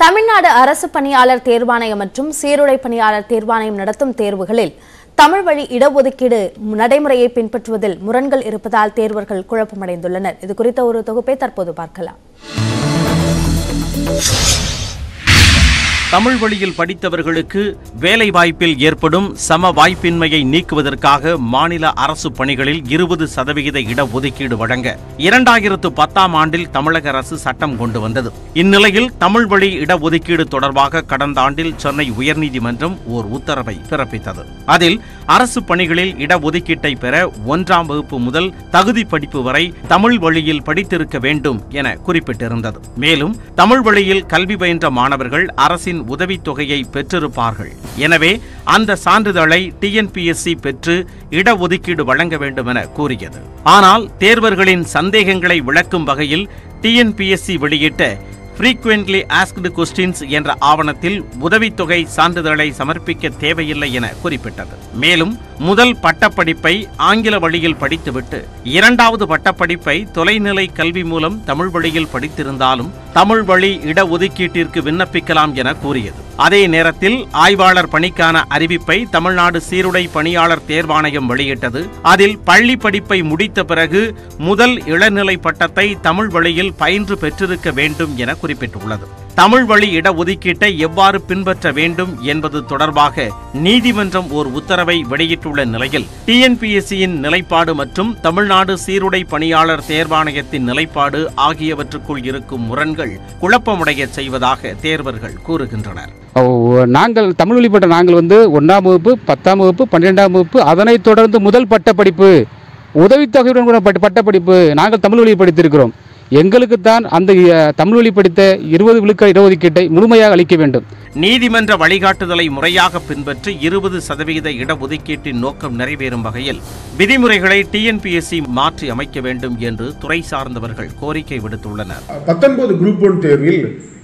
தமிழ்நாடு அரசு பணியாளர் தேர்வாணையம் மற்றும் சீருடை பணியாளர் தேர்வாணையம் நடத்தும் தேர்வுகளில் தமிழ் வழி இடஒதுக்கீடு நடைமுறையை பின்பற்றுவதில் முரண்கள் இருப்பதால் தேர்வர்கள் குழப்பமடைந்துள்ளனர் இது குறித்த ஒரு தொகுப்பை தற்போது பார்க்கலாம் தமிழ் வழியில் படித்தவர்களுக்கு வேலை வாய்ப்பில் ஏற்படும் சம வாய்ப்பின்மையை நீக்குவதற்காக மாநில அரசு பணிகளில் இருபது சதவிகித இடஒதுக்கீடு வழங்க இரண்டாயிரத்து பத்தாம் ஆண்டில் தமிழக அரசு சட்டம் கொண்டு வந்தது இந்நிலையில் தமிழ் வழி இடஒதுக்கீடு தொடர்பாக கடந்த ஆண்டில் சென்னை உயர்நீதிமன்றம் ஓர் உத்தரவை பிறப்பித்தது அதில் அரசு பணிகளில் இடஒதுக்கீட்டை பெற ஒன்றாம் வகுப்பு முதல் தகுதி படிப்பு வரை தமிழ் வழியில் படித்திருக்க வேண்டும் என குறிப்பிட்டிருந்தது மேலும் தமிழ் வழியில் கல்வி பயின்ற மாணவர்கள் அரசின் உதவித்தொகையை பெற்றிருப்பார்கள் எனவே அந்த சான்றிதழை டிஎன்பிஎஸ்சி பெற்று இடஒதுக்கீடு வழங்க வேண்டும் என கூறியது ஆனால் தேர்வர்களின் சந்தேகங்களை விளக்கும் வகையில் டிஎன்பிஎஸ்சி வெளியிட்ட frequently asked questions என்ற ஆவணத்தில் உதவித்தொகை சான்றிதழை சமர்ப்பிக்க தேவையில்லை என குறிப்பிட்டது மேலும் முதல் பட்டப்படிப்பை ஆங்கில வழியில் படித்துவிட்டு இரண்டாவது பட்டப்படிப்பை தொலைநிலை கல்வி மூலம் தமிழ் வழியில் படித்திருந்தாலும் தமிழ் வழி இடஒதுக்கீட்டிற்கு விண்ணப்பிக்கலாம் என கூறியது அதே நேரத்தில் ஆய்வாளர் பணிக்கான அறிவிப்பை தமிழ்நாடு சீருடை பணியாளர் தேர்வாணையம் வெளியிட்டது அதில் பள்ளி படிப்பை முடித்த பிறகு முதல் இளநிலை பட்டத்தை தமிழ் வழியில் பயின்று பெற்றிருக்க வேண்டும் என குறிப்பிட்டுள்ளது தமிழ் வழி இடஒதுக்கீட்டை எவ்வாறு பின்பற்ற வேண்டும் என்பது தொடர்பாக நீதிமன்றம் ஓர் உத்தரவை வெளியிட்டுள்ள நிலையில் டிஎன்பிஎஸ்சியின் நிலைப்பாடு மற்றும் தமிழ்நாடு சீருடை பணியாளர் தேர்வாணையத்தின் நிலைப்பாடு ஆகியவற்றுக்குள் இருக்கும் முரண்கள் குழப்பமடைய செய்வதாக தேர்வர்கள் கூறுகின்றனர் ஓ- நாங்கள் தமிழ் வழிபட்ட நாங்கள் வந்து ஒன்றாம் வகுப்பு பத்தாம் வகுப்பு பன்னிரெண்டாம் வகுப்பு அதனைத் தொடர்ந்து முதல் பட்டப்படிப்பு உதவித்தொகையுடன் கூட பட்ட பட்டப்படிப்பு நாங்கள் தமிழ் வழி படித்திருக்கிறோம் எங்களுக்கு தான் அந்த அஹ், தமிழ் வழி படித்த இருபது விழுக்காடு இடஒதுக்கீட்டை முழுமையாக அளிக்க வேண்டும் நீதிமன்ற வழிகாட்டுதலை முறையாக பின்பற்றி இருபது சதவிகித இடஒதுக்கீட்டின் நோக்கம் நிறைவேறும் வகையில் விதிமுறைகளை டிஎன்பிஎஸ்சி மாற்றி அமைக்க வேண்டும் என்று துறை சார்ந்தவர்கள் கோரிக்கை விடுத்துள்ளனர் பத்தொன்பது குரூப் ஒன் தேர்வில்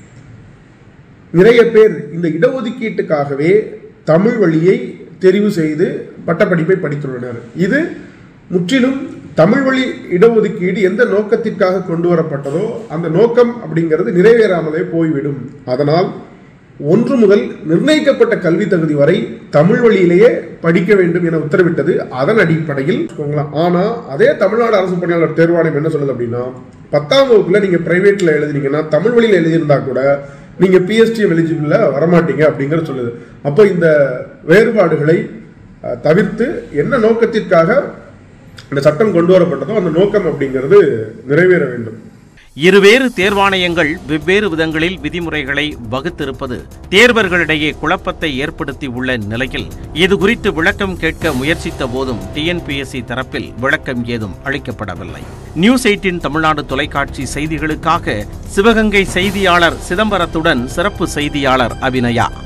நிறைய பேர் இந்த இடஒதுக்கீட்டுக்காகவே தமிழ் வழியை தெரிவு செய்து பட்டப்படிப்பை படித்துள்ளனர் இது முற்றிலும் தமிழ் வழி இடஒதுக்கீடு எந்த நோக்கத்திற்காக கொண்டு வரப்பட்டதோ அந்த நோக்கம் அப்படிங்கிறது நிறைவேறாமலே போய்விடும் அதனால் ஒன்று முதல் நிர்ணயிக்கப்பட்ட கல்வி தகுதி வரை தமிழ் வழியிலேயே படிக்க வேண்டும் என உத்தரவிட்டது அதன் அடிப்படையில் வச்சுக்கோங்களேன் ஆனா அதே தமிழ்நாடு அரசு பணியாளர் தேர்வாணையம் என்ன சொல்லுது அப்படின்னா பத்தாம் வகுப்புல நீங்க பிரைவேட்ல எழுதினீங்கன்னா தமிழ் வழியில எழுதியிருந்தா கூட நீங்க பிஎஸ்டிஎம் எலிஜிபிள்ல வரமாட்டீங்க அப்படிங்கிற சொல்லுது அப்போ இந்த வேறுபாடுகளை அஹ், தவிர்த்து என்ன நோக்கத்திற்காக இந்த சட்டம் கொண்டு வரப்பட்டதோ அந்த நோக்கம் அப்படிங்கிறது நிறைவேற வேண்டும் இருவேறு தேர்வாணையங்கள் வெவ்வேறு விதங்களில் விதிமுறைகளை வகுத்திருப்பது தேர்வர்களிடையே குழப்பத்தை ஏற்படுத்தி உள்ள நிலையில் இது குறித்து விளக்கம் கேட்க முயற்சித்த போதும் டிஎன்பிஎஸ்சி தரப்பில் விளக்கம் ஏதும் அளிக்கப்படவில்லை நியூஸ் எயிட்டின் தமிழ்நாடு தொலைக்காட்சி செய்திகளுக்காக சிவகங்கை செய்தியாளர் சிதம்பரத்துடன் சிறப்பு செய்தியாளர் அபிநயா